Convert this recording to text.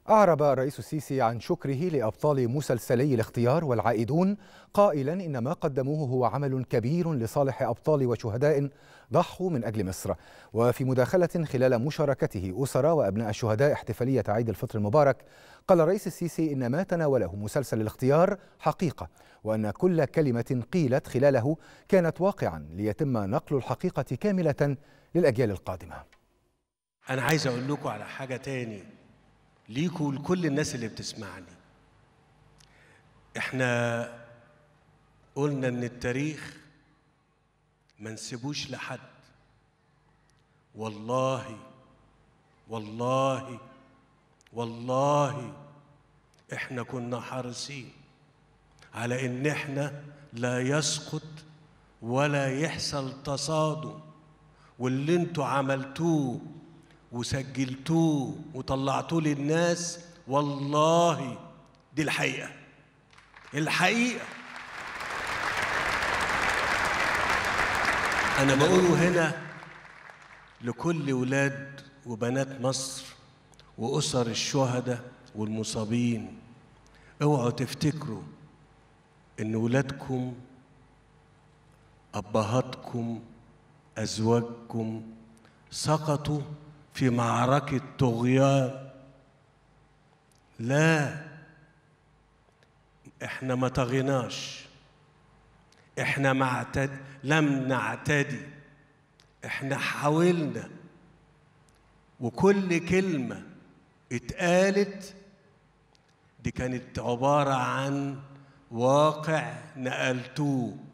أعرب الرئيس السيسي عن شكره لأبطال مسلسلي الاختيار والعائدون قائلا إن ما قدموه هو عمل كبير لصالح أبطال وشهداء ضحوا من أجل مصر وفي مداخلة خلال مشاركته أسر وأبناء الشهداء احتفالية عيد الفطر المبارك قال الرئيس السيسي إن ما تناوله مسلسل الاختيار حقيقة وأن كل كلمة قيلت خلاله كانت واقعا ليتم نقل الحقيقة كاملة للأجيال القادمة أنا عايز أقول لكم على حاجة تاني ليكوا ولكل الناس اللي بتسمعني احنا قلنا ان التاريخ ما نسيبوش لحد والله والله والله احنا كنا حريصين على ان احنا لا يسقط ولا يحصل تصادم واللي انتوا عملتوه وسجلتوه وطلعتوه للناس والله دي الحقيقة الحقيقة أنا بقوله هنا لكل ولاد وبنات مصر وأسر الشهداء والمصابين اوعوا تفتكروا إن ولادكم أبهاتكم أزواجكم سقطوا في معركة طغيان لا احنا ما طغيناش احنا ما اعتد... لم نعتدي احنا حاولنا وكل كلمة اتقالت دي كانت عبارة عن واقع نقلتوه